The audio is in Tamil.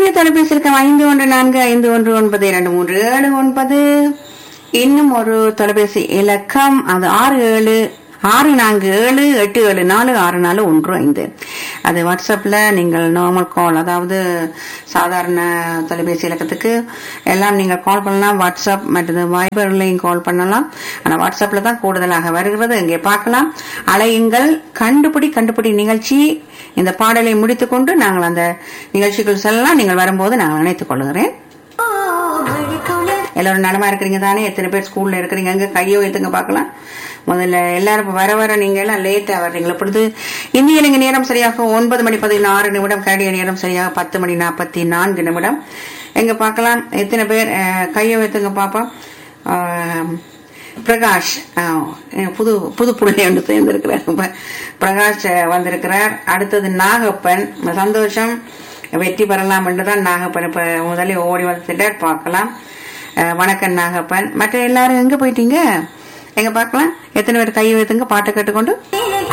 எங்களுடைய தொலைபேசி இருக்க ஐந்து ஒன்று நான்கு ஐந்து ஒன்று ஒன்பது இரண்டு மூன்று ஏழு ஒன்பது இன்னும் ஒரு தொலைபேசி இலக்கம் அது ஆறு ஏழு ஆறு நான்கு ஏழு எட்டு ஏழு நாலு ஆறு நாலு ஒன்று ஐந்து அது வாட்ஸ்அப்ல நீங்கள் நார்மல் கால் அதாவது சாதாரண தொலைபேசி இலக்கத்துக்கு எல்லாம் நீங்கள் கால் பண்ணலாம் வாட்ஸ்அப் மற்றது வைபர்லையும் கால் பண்ணலாம் ஆனா வாட்ஸ்அப்ல தான் கூடுதலாக வருகிறது இங்கே பார்க்கலாம் அலையுங்கள் கண்டுபிடி கண்டுபிடி நிகழ்ச்சி இந்த பாடலை முடித்துக்கொண்டு நாங்கள் அந்த நிகழ்ச்சிகள் செல்லலாம் நீங்கள் வரும்போது நான் நினைத்துக் கொள்கிறேன் எல்லாரும் நலமா இருக்கிறீங்க தானே எத்தனை பேர் ஸ்கூல்ல இருக்கிறீங்க அங்க கையை வைத்துங்க பார்க்கலாம் முதல்ல எல்லாரும் இப்ப வர வர நீங்க எல்லாம் லேட்டா வர்றீங்களா பொழுது இந்திய இலங்கை நேரம் சரியாக ஒன்பது மணி பதினாறு நிமிடம் கனடிய நேரம் சரியாக பத்து மணி நாற்பத்தி நான்கு நிமிடம் எங்க பார்க்கலாம் எத்தனை பேர் அஹ், கையை வைத்துங்க பாப்போம் அஹ், பிரகாஷ் அஹ், புது புது புள்ளி ஒன்று சேர்ந்திருக்கிறார் இப்ப பிரகாஷ் அஹ், வந்திருக்கிறார் அடுத்தது நாகப்பன் சந்தோஷம் வெற்றி பெறலாம் என்றுதான் நாகப்பன் இப்ப முதலில் ஓடி வந்துட்டார் பார்க்கலாம் அஹ், வணக்கம் நாகப்பன் மற்ற எல்லாரும் எங்க போயிட்டீங்க எங்க பார்க்கலாம் எத்தனை பேர் கை வைத்துங்க பாட்டை கேட்டுக்கொண்டு